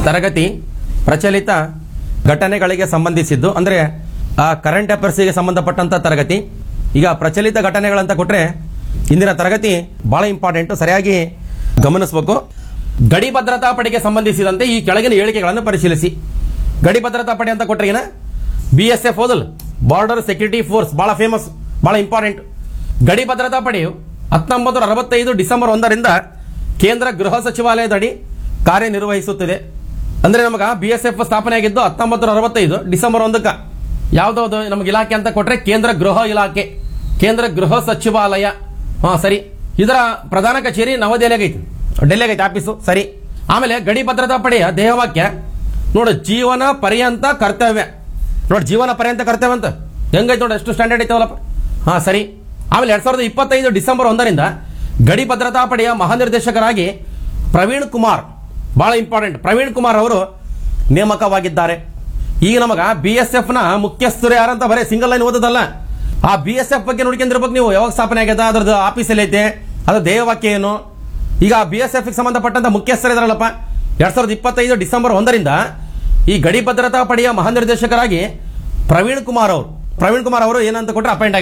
ತರಗತಿ ಪ್ರಚಲಿತ ಘಟನೆಗಳಿಗೆ ಸಂಬಂಧಿಸಿದ್ದು ಅಂದ್ರೆ ಆ ಕರೆಂಟ್ ಅಫೇರ್ಸ್ಗೆ ಸಂಬಂಧಪಟ್ಟಂತ ತರಗತಿ ಈಗ ಪ್ರಚಲಿತ ಘಟನೆಗಳಂತ ಕೊಟ್ರೆ ಇಂದಿನ ತರಗತಿ ಬಹಳ ಇಂಪಾರ್ಟೆಂಟ್ ಸರಿಯಾಗಿ ಗಮನಿಸಬೇಕು ಗಡಿ ಭದ್ರತಾ ಪಡೆಗೆ ಸಂಬಂಧಿಸಿದಂತೆ ಈ ಕೆಳಗಿನ ಹೇಳಿಕೆಗಳನ್ನು ಪರಿಶೀಲಿಸಿ ಗಡಿ ಭದ್ರತಾ ಪಡೆ ಅಂತ ಕೊಟ್ರೆ ಏನ ಬಿ ಎಸ್ ಎಫ್ ಓದಲ್ ಬಾರ್ಡರ್ ಸೆಕ್ಯೂರಿಟಿ ಫೋರ್ಸ್ ಬಹಳ ಫೇಮಸ್ ಬಹಳ ಇಂಪಾರ್ಟೆಂಟ್ ಗಡಿ ಭದ್ರತಾ ಪಡೆಯು ಹತ್ತೊಂಬತ್ತು ಅರವತ್ತೈದು ಡಿಸೆಂಬರ್ ಒಂದರಿಂದ ಕೇಂದ್ರ ಗೃಹ ಸಚಿವಾಲಯದಡಿ ಕಾರ್ಯನಿರ್ವಹಿಸುತ್ತಿದೆ ಅಂದ್ರೆ ನಮಗ ಬಿ ಎಸ್ ಎಫ್ ಸ್ಥಾಪನೆ ಆಗಿದ್ದು ಹತ್ತೊಂಬತ್ತು ಅರವತ್ತೈದು ಡಿಸೆಂಬರ್ ಒಂದಕ್ಕ ಯಾವ್ದಾವ್ದು ನಮ್ಗೆ ಇಲಾಖೆ ಅಂತ ಕೊಟ್ರೆ ಕೇಂದ್ರ ಗೃಹ ಇಲಾಖೆ ಕೇಂದ್ರ ಗೃಹ ಸಚಿವಾಲಯ ಹಾ ಸರಿ ಇದರ ಪ್ರಧಾನ ಕಚೇರಿ ನವದೆಹಲಿಯಾಗ ಐತಿ ಡೆಲ್ಲಿಯಾಗ ಐತಿ ಆಫೀಸು ಸರಿ ಆಮೇಲೆ ಗಡಿ ಭದ್ರತಾ ಪಡೆಯ ದೇಹವಾಕ್ಯ ನೋಡು ಜೀವನ ಪರ್ಯಂತ ಕರ್ತವ್ಯ ನೋಡಿ ಜೀವನ ಪರ್ಯಂತ ಕರ್ತವ್ಯ ಅಂತ ಹೆಂಗೈತೆ ನೋಡಿ ಎಷ್ಟು ಸ್ಟ್ಯಾಂಡರ್ಡ್ ಐತವಲ್ಲಪ್ಪ ಹಾ ಸರಿ ಆಮೇಲೆ ಎರಡ್ ಸಾವಿರದ ಇಪ್ಪತ್ತೈದು ಡಿಸೆಂಬರ್ ಒಂದರಿಂದ ಗಡಿ ಭದ್ರತಾ ಪಡೆಯ ಮಹಾನಿರ್ದೇಶಕರಾಗಿ ಪ್ರವೀಣ್ ಕುಮಾರ್ ಬಹಳ ಇಂಪಾರ್ಟೆಂಟ್ ಪ್ರವೀಣ್ ಕುಮಾರ್ ಅವರು ನೇಮಕವಾಗಿದ್ದಾರೆ ಈಗ ನಮಗ ಬಿ ಎಸ್ ಎಫ್ ನ ಮುಖ್ಯಸ್ಥರು ಯಾರಂತ ಬರೀ ಸಿಂಗಲ್ ಲೈನ್ ಓದೋದಲ್ಲ ಆ ಬಿ ಎಸ್ ಎಫ್ ಬಗ್ಗೆ ನೋಡ್ಕೊಂಡಿರ್ಬೇಕು ನೀವು ಯಾವಾಗ ಸ್ಥಾಪನೆ ಆಗ್ಯದ ಅದ್ರದ್ದು ಆಫೀಸ್ ಎಲ್ಲ ಐತೆ ಅದ್ರ ಧ್ಯೇಯವಾಕ್ಯ ಏನು ಈಗ ಬಿ ಎಸ್ ಎಫ್ ಸಂಬಂಧಪಟ್ಟಂತ ಮುಖ್ಯಸ್ಥರು ಇದಾರಲ್ಲಪ್ಪ ಎರಡ್ ಸಾವಿರದ ಇಪ್ಪತ್ತೈದು ಡಿಸೆಂಬರ್ ಒಂದರಿಂದ ಈ ಗಡಿ ಭದ್ರತಾ ಪಡೆಯ ಮಹಾನಿರ್ದೇಶಕರಾಗಿ ಪ್ರವೀಣ್ ಕುಮಾರ್ ಅವರು ಪ್ರವೀಣ್ ಕುಮಾರ್ ಅವರು ಏನಂತ ಕೊಟ್ಟರೆ ಅಪಾಯಿಂಟ್